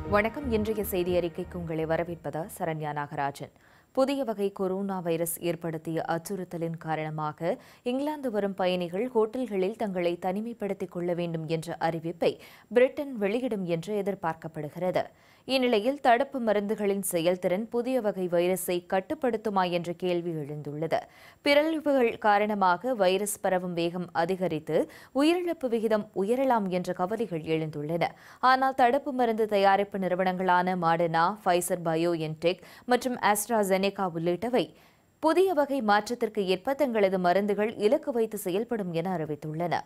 வணக்கம் இன்றைய செய்தி அறிக்கைக்கு உங்களை வரவேற்பது சரண்யா நாகராஜன் புதிய வகை கொரோனா வைரஸ் ஏற்படுத்திய அச்சுறுத்தலின் காரணமாக இங்கிலாந்து வரும் பயணிகள் ஹோட்டல்களில் தங்களை தனிமைப்படுத்திக் கொள்ள வேண்டும் என்ற அறிவிப்பை பிரிட்டன் வெளியிடும் என்று எதிர்பார்க்கப்படுகிறது இந்நிலையில் தடுப்பு மருந்துகளின் செயல்திறன் புதிய வகை வைரஸை கட்டுப்படுத்துமா என்ற கேள்வி எழுந்துள்ளது பிறழ்வுகள் காரணமாக வைரஸ் பரவும் வேகம் அதிகரித்து உயிரிழப்பு விகிதம் உயரலாம் என்ற கவலைகள் எழுந்துள்ளன ஆனால் தடுப்பு மருந்து தயாரிப்பு நிறுவனங்களான மாடர்னா ஃபைசர் பயோ என்டெக் மற்றும் ஆஸ்ட்ராசெனேகா உள்ளிட்டவை புதிய வகை மாற்றத்திற்கு ஏற்ப தங்களது மருந்துகள் இலக்கு வைத்து செயல்படும் என அறிவித்துள்ளன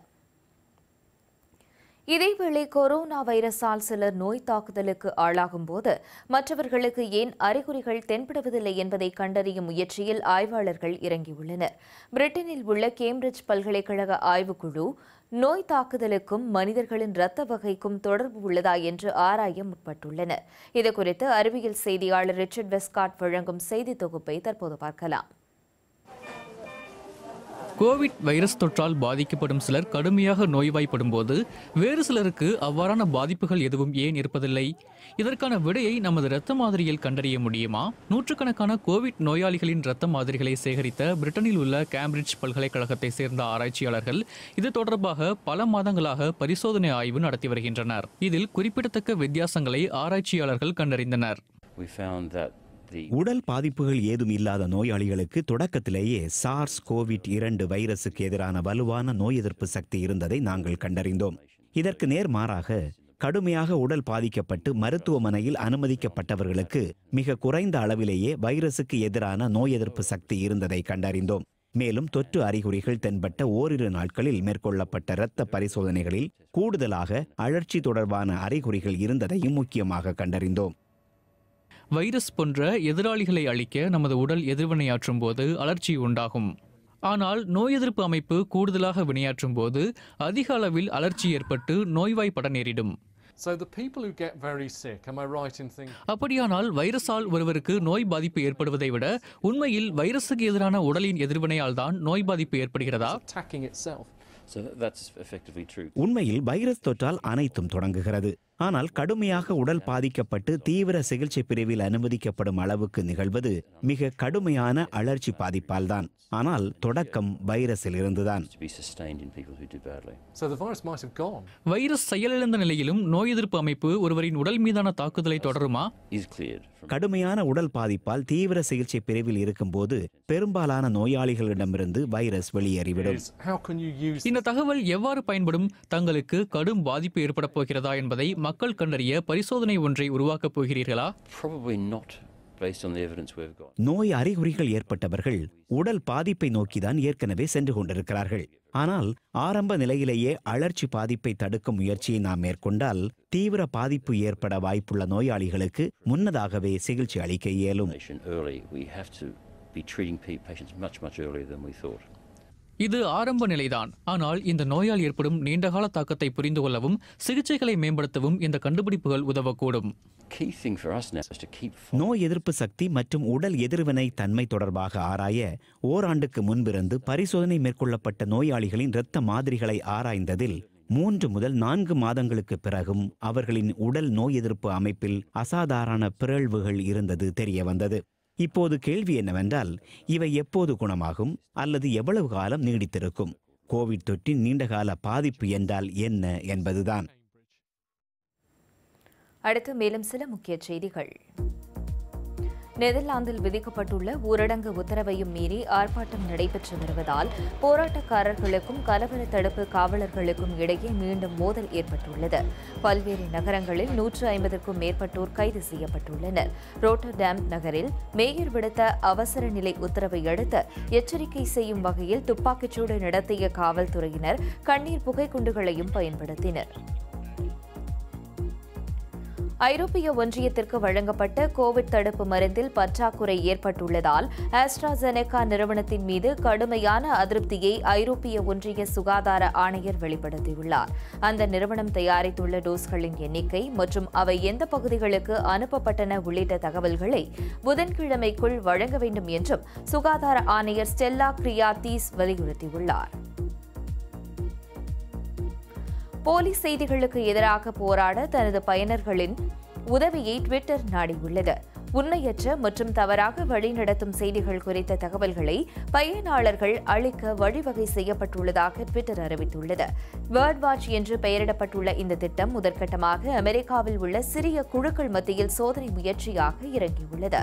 இதேவேளை கொரோனா வைரஸால் சிலர் நோய் தாக்குதலுக்கு ஆளாகும் போது மற்றவர்களுக்கு ஏன் அறிகுறிகள் தென்படுவதில்லை என்பதை கண்டறியும் முயற்சியில் ஆய்வாளர்கள் இறங்கியுள்ளனர் பிரிட்டனில் உள்ள கேம்பிரிட்ஜ் பல்கலைக்கழக ஆய்வுக்குழு நோய் தாக்குதலுக்கும் மனிதர்களின் இரத்த வகைக்கும் தொடர்பு உள்ளதா என்று ஆராய முற்பட்டுள்ளனர் இதுகுறித்து அறிவியல் செய்தியாளர் ரிச்சர்ட் வெஸ்காட் வழங்கும் செய்தி தொகுப்பை தற்போது பார்க்கலாம் கோவிட் வைரஸ் தொற்றால் பாதிக்கப்படும் சிலர் கடுமையாக நோய்வாய்ப்படும் போது வேறு சிலருக்கு அவ்வாறான பாதிப்புகள் எதுவும் ஏன் இருப்பதில்லை இதற்கான விடையை நமது இரத்த மாதிரியில் கண்டறிய முடியுமா நூற்றுக்கணக்கான கோவிட் நோயாளிகளின் இரத்த மாதிரிகளை சேகரித்த பிரிட்டனில் உள்ள கேம்பிரிட்ஜ் பல்கலைக்கழகத்தை சேர்ந்த ஆராய்ச்சியாளர்கள் இது தொடர்பாக பல மாதங்களாக பரிசோதனை ஆய்வு நடத்தி வருகின்றனர் இதில் குறிப்பிடத்தக்க வித்தியாசங்களை ஆராய்ச்சியாளர்கள் கண்டறிந்தனர் we found that the உடல் பாதிப்புகள் ஏதும் இல்லாத நோயாளிகளுக்கு தொடக்கத்திலேயே சார்ஸ் கோவிட் இரண்டு வைரசுக்கு எதிரான வலுவான நோய் எதிர்ப்பு சக்தி இருந்ததை நாங்கள் கண்டறிந்தோம் இதற்கு நேர்மாறாக கடுமையாக உடல் பாதிக்கப்பட்டு மருத்துவமனையில் அனுமதிக்கப்பட்டவர்களுக்கு மிக குறைந்த அளவிலேயே வைரசுக்கு எதிரான நோய் எதிர்ப்பு சக்தி இருந்ததை கண்டறிந்தோம் மேலும் தொற்று அறிகுறிகள் தென்பட்ட ஓரிரு நாட்களில் மேற்கொள்ளப்பட்ட இரத்த பரிசோதனைகளில் கூடுதலாக அழற்சி தொடர்பான அறிகுறிகள் இருந்ததையும் முக்கியமாக கண்டறிந்தோம் வைரஸ் போன்ற எதிராளிகளை அழிக்க நமது உடல் எதிர்வினையாற்றும் போது அலர்ச்சி உண்டாகும் ஆனால் நோய் எதிர்ப்பு அமைப்பு கூடுதலாக வினையாற்றும் போது அதிக அளவில் அலர்ச்சி ஏற்பட்டு நோய்வாய்ப்பட நேரிடும் So the people who get very sick, am I right in thinking? அப்படியானால் வைரஸால் ஒருவருக்கு நோய் பாதிப்பு ஏற்படுவதை விட உண்மையில் வைரஸுக்கு எதிரான உடலின் எதிர்வினையால் தான் நோய் பாதிப்பு ஏற்படுகிறதா It's attacking itself. so that, that's effectively true. உண்மையில் வைரஸ் தொற்றால் அனைத்தும் தொடங்குகிறது ஆனால் கடுமையாக உடல் பாதிக்கப்பட்டு தீவிர சிகிச்சை பிரிவில் அனுமதிக்கப்படும் அளவுக்கு நிகழ்வது மிக கடுமையான அழற்சி பாதிப்பால் தான் ஆனால் தொடக்கம் வைரஸில் இருந்துதான் to be sustained in people who do badly. So the virus might have gone. Virus செயலிழந்த நிலையிலும் நோய் எதிர்ப்பு அமைப்பு ஒருவரின் உடல் மீதான தாக்குதலை தொடருமா Is cleared from கடுமையான உடல் பாதிப்பால் தீவிர சிகிச்சை பிரிவில் இருக்கும்போது பெரும்பாலான நோயாளிகளிடமிருந்து வைரஸ் வெளியேறிவிடும் Is how can you use இந்த தகவல் எவ்வாறு பயன்படும் தங்களுக்கு கடும் பாதிப்பு ஏற்பட போகிறதா என்பதை மக்கள் கண்டறிய பரிசோதனை ஒன்றை உருவாக்கப் போகிறீர்களா probably not based on the evidence we've got. நோய் அறிகுறிகள் ஏற்பட்டவர்கள் உடல் பாதிப்பை நோக்கிதான் ஏற்கனவே சென்று கொண்டிருக்கிறார்கள் ஆனால் ஆரம்ப நிலையிலேயே அழற்சி பாதிப்பை தடுக்கும் முயற்சியை நாம் மேற்கொண்டால் தீவிர பாதிப்பு ஏற்பட வாய்ப்புள்ள நோயாளிகளுக்கு முன்னதாகவே சிகிச்சை அளிக்க இயலும் Patient early, we have to be treating pa- patients much, much earlier than we thought. இது ஆரம்ப நிலைதான் ஆனால் இந்த நோயால் ஏற்படும் நீண்டகால தாக்கத்தை புரிந்து கொள்ளவும் சிகிச்சைகளை மேம்படுத்தவும் இந்த கண்டுபிடிப்புகள் உதவக்கூடும் Key thing for us now is to keep நோய் எதிர்ப்பு சக்தி மற்றும் உடல் எதிர்வினை தன்மை தொடர்பாக ஆராய ஓராண்டுக்கு முன்பிருந்து பரிசோதனை மேற்கொள்ளப்பட்ட நோயாளிகளின் இரத்த மாதிரிகளை ஆராய்ந்ததில் மூன்று முதல் நான்கு மாதங்களுக்கு பிறகும் அவர்களின் உடல் நோய் எதிர்ப்பு அமைப்பில் அசாதாரண பிறழ்வுகள் இருந்தது தெரிய வந்தது இப்போது கேள்வி என்னவென்றால் இவை எப்போது குணமாகும் அல்லது எவ்வளவு காலம் நீடித்திருக்கும் கோவிட் தொற்றின் நீண்டகால பாதிப்பு என்றால் என்ன என்பதுதான் அடுத்து மேலும் சில முக்கிய செய்திகள் நெதர்லாந்தில் விதிக்கப்பட்டுள்ள ஊரடங்கு உத்தரவையும் மீறி ஆர்ப்பாட்டம் நடைபெற்று வருவதால் போராட்டக்காரர்களுக்கும் கலவர தடுப்பு காவலர்களுக்கும் இடையே மீண்டும் மோதல் ஏற்பட்டுள்ளது பல்வேறு நகரங்களில் நூற்று ஐம்பதுக்கும் மேற்பட்டோர் கைது செய்யப்பட்டுள்ளனர் ரோட்டர்டாம் நகரில் மேயர் விடுத்த அவசர நிலை உத்தரவை அடுத்து எச்சரிக்கை செய்யும் வகையில் துப்பாக்கிச்சூடு நடத்திய காவல்துறையினர் கண்ணீர் புகைக்குண்டுகளையும் பயன்படுத்தினர் ஐரோப்பிய ஒன்றியத்திற்கு வழங்கப்பட்ட கோவிட் தடுப்பு மருந்தில் பற்றாக்குறை ஏற்பட்டுள்ளதால் ஆஸ்ட்ராசெனெகா நிறுவனத்தின் மீது கடுமையான அதிருப்தியை ஐரோப்பிய ஒன்றிய சுகாதார ஆணையர் வெளிப்படுத்தியுள்ளார் அந்த நிறுவனம் தயாரித்துள்ள டோஸ்களின் எண்ணிக்கை மற்றும் அவை எந்த பகுதிகளுக்கு அனுப்பப்பட்டன உள்ளிட்ட தகவல்களை புதன்கிழமைக்குள் வழங்க வேண்டும் என்றும் சுகாதார ஆணையர் ஸ்டெல்லா கிரியாத்தீஸ் வலியுறுத்தியுள்ளார் போலி செய்திகளுக்கு எதிராக போராட தனது பயனர்களின் உதவியை ட்விட்டர் நாடியுள்ளது உண்மையற்ற மற்றும் தவறாக வழிநடத்தும் செய்திகள் குறித்த தகவல்களை பயனாளர்கள் அளிக்க வழிவகை செய்யப்பட்டுள்ளதாக ட்விட்டர் அறிவித்துள்ளது வேர்ட் வாட்ச் என்று பெயரிடப்பட்டுள்ள இந்த திட்டம் முதற்கட்டமாக அமெரிக்காவில் உள்ள சிறிய குழுக்கள் மத்தியில் சோதனை முயற்சியாக இறங்கியுள்ளது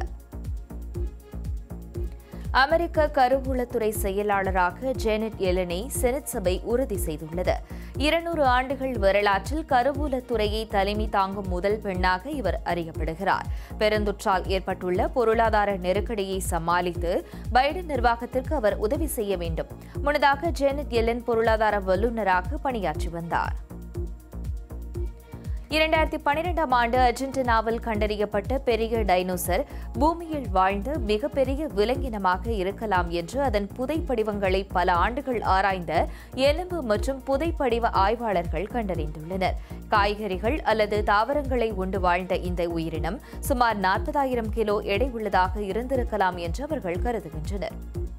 அமெரிக்க கருவூலத்துறை செயலாளராக ஜேனட் எலனை செனட் சபை உறுதி செய்துள்ளது இருநூறு ஆண்டுகள் வரலாற்றில் கருவூலத்துறையை தலைமை தாங்கும் முதல் பெண்ணாக இவர் அறியப்படுகிறார் பெருந்தொற்றால் ஏற்பட்டுள்ள பொருளாதார நெருக்கடியை சமாளித்து பைடன் நிர்வாகத்திற்கு அவர் உதவி செய்ய வேண்டும் முன்னதாக ஜேனட் எலன் பொருளாதார வல்லுநராக பணியாற்றி வந்தார் இரண்டாயிரத்தி பனிரெண்டாம் ஆண்டு அர்ஜென்டினாவில் கண்டறியப்பட்ட பெரிய டைனோசர் பூமியில் வாழ்ந்த மிகப்பெரிய விலங்கினமாக இருக்கலாம் என்று அதன் புதைப்படிவங்களை பல ஆண்டுகள் ஆராய்ந்த எலும்பு மற்றும் புதைப்படிவ ஆய்வாளர்கள் கண்டறிந்துள்ளனர் காய்கறிகள் அல்லது தாவரங்களை உண்டு வாழ்ந்த இந்த உயிரினம் சுமார் நாற்பதாயிரம் கிலோ எடை உள்ளதாக இருந்திருக்கலாம் என்று அவர்கள் கருதுகின்றனர்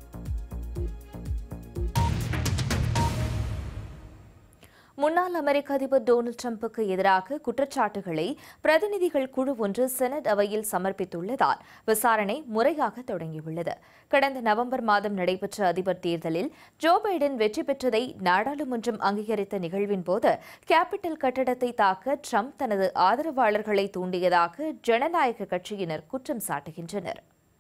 முன்னாள் அமெரிக்க அதிபர் டொனால்டு டிரம்புக்கு எதிராக குற்றச்சாட்டுகளை பிரதிநிதிகள் குழு ஒன்று செனட் அவையில் சமர்ப்பித்துள்ளதால் விசாரணை முறையாக தொடங்கியுள்ளது கடந்த நவம்பர் மாதம் நடைபெற்ற அதிபர் தேர்தலில் ஜோ பைடன் வெற்றி பெற்றதை நாடாளுமன்றம் அங்கீகரித்த நிகழ்வின் போது கேபிட்டல் கட்டடத்தை தாக்க ட்ரம்ப் தனது ஆதரவாளர்களை தூண்டியதாக ஜனநாயக கட்சியினர் குற்றம் சாட்டுகின்றனர்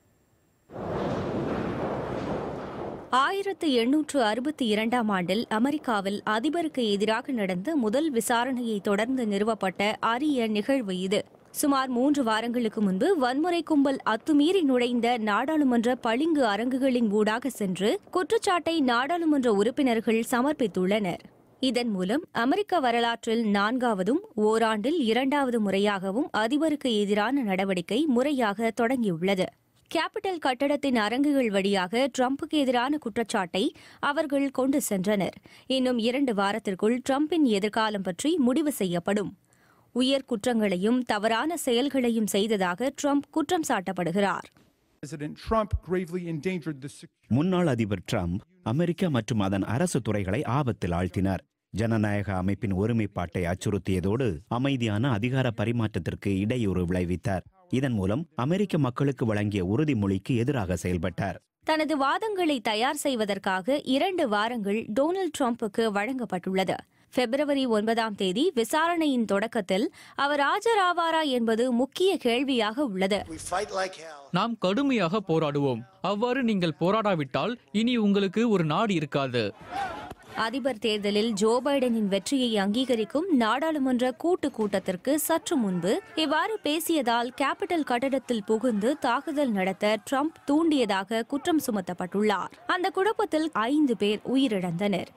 ஆயிரத்து எண்ணூற்று அறுபத்தி இரண்டாம் ஆண்டில் அமெரிக்காவில் அதிபருக்கு எதிராக நடந்த முதல் விசாரணையை தொடர்ந்து நிறுவப்பட்ட அரிய நிகழ்வு இது சுமார் மூன்று வாரங்களுக்கு முன்பு வன்முறை கும்பல் அத்துமீறி நுழைந்த நாடாளுமன்ற பளிங்கு அரங்குகளின் ஊடாக சென்று குற்றச்சாட்டை நாடாளுமன்ற உறுப்பினர்கள் சமர்ப்பித்துள்ளனர் இதன் மூலம் அமெரிக்க வரலாற்றில் நான்காவதும் ஓராண்டில் இரண்டாவது முறையாகவும் அதிபருக்கு எதிரான நடவடிக்கை முறையாக தொடங்கியுள்ளது கேபிட்டல் கட்டடத்தின் அரங்குகள் வழியாக ட்ரம்புக்கு எதிரான குற்றச்சாட்டை அவர்கள் கொண்டு சென்றனர் இன்னும் இரண்டு வாரத்திற்குள் ட்ரம்பின் எதிர்காலம் பற்றி முடிவு செய்யப்படும் உயர் குற்றங்களையும் தவறான செயல்களையும் செய்ததாக ட்ரம்ப் குற்றம் சாட்டப்படுகிறார் President Trump gravely endangered the security. முன்னாள் அதிபர் ட்ரம்ப் அமெரிக்கா மற்றும் அதன் அரசு துறைகளை ஆபத்தில் ஆழ்த்தினார் ஜனநாயக அமைப்பின் ஒருமைப்பாட்டை அச்சுறுத்தியதோடு அமைதியான அதிகார பரிமாற்றத்திற்கு இடையூறு விளைவித்தார் இதன் மூலம் அமெரிக்க மக்களுக்கு வழங்கிய உறுதிமொழிக்கு எதிராக செயல்பட்டார் தனது வாதங்களை தயார் செய்வதற்காக இரண்டு வாரங்கள் டொனால்டு ட்ரம்புக்கு வழங்கப்பட்டுள்ளது பிப்ரவரி ஒன்பதாம் தேதி விசாரணையின் தொடக்கத்தில் அவர் ஆஜராவாரா என்பது முக்கிய கேள்வியாக உள்ளது We fight like hell. நாம் கடுமையாக போராடுவோம் அவ்வாறு நீங்கள் போராடாவிட்டால் இனி உங்களுக்கு ஒரு நாடு இருக்காது அதிபர் தேர்தலில் ஜோ பைடனின் வெற்றியை அங்கீகரிக்கும் நாடாளுமன்ற கூட்டு கூட்டத்திற்கு சற்று முன்பு இவ்வாறு பேசியதால் கேபிட்டல் கட்டடத்தில் புகுந்து தாக்குதல் நடத்த ட்ரம்ப் தூண்டியதாக குற்றம் சுமத்தப்பட்டுள்ளார் அந்த குழப்பத்தில் ஐந்து பேர் உயிரிழந்தனர்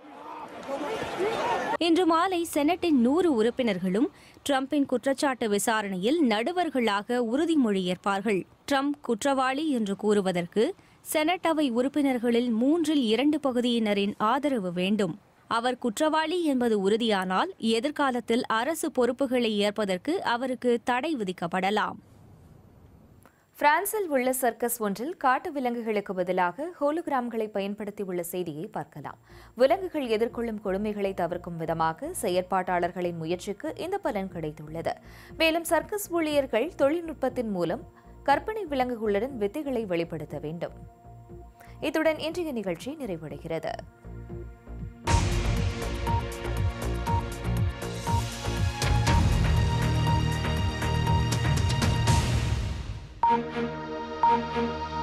இன்று மாலை செனட்டின் நூறு உறுப்பினர்களும் ட்ரம்பின் குற்றச்சாட்டு விசாரணையில் நடுவர்களாக உறுதிமொழி ஏற்பார்கள் ட்ரம்ப் குற்றவாளி என்று கூறுவதற்கு செனட் அவை உறுப்பினர்களில் மூன்றில் இரண்டு பகுதியினரின் ஆதரவு வேண்டும் அவர் குற்றவாளி என்பது உறுதியானால் எதிர்காலத்தில் அரசு பொறுப்புகளை ஏற்பதற்கு அவருக்கு தடை விதிக்கப்படலாம் பிரான்சில் உள்ள சர்க்கஸ் ஒன்றில் காட்டு விலங்குகளுக்கு பதிலாக ஹோலோகிராம்களை பயன்படுத்தியுள்ள செய்தியை பார்க்கலாம் விலங்குகள் எதிர்கொள்ளும் கொடுமைகளை தவிர்க்கும் விதமாக செயற்பாட்டாளர்களின் முயற்சிக்கு இந்த பலன் கிடைத்துள்ளது மேலும் சர்க்கஸ் ஊழியர்கள் தொழில்நுட்பத்தின் மூலம் கற்பனை விலங்குகளுடன் வித்தைகளை வெளிப்படுத்த வேண்டும் இத்துடன் இன்றைய நிகழ்ச்சி நிறைவடைகிறது Thank you.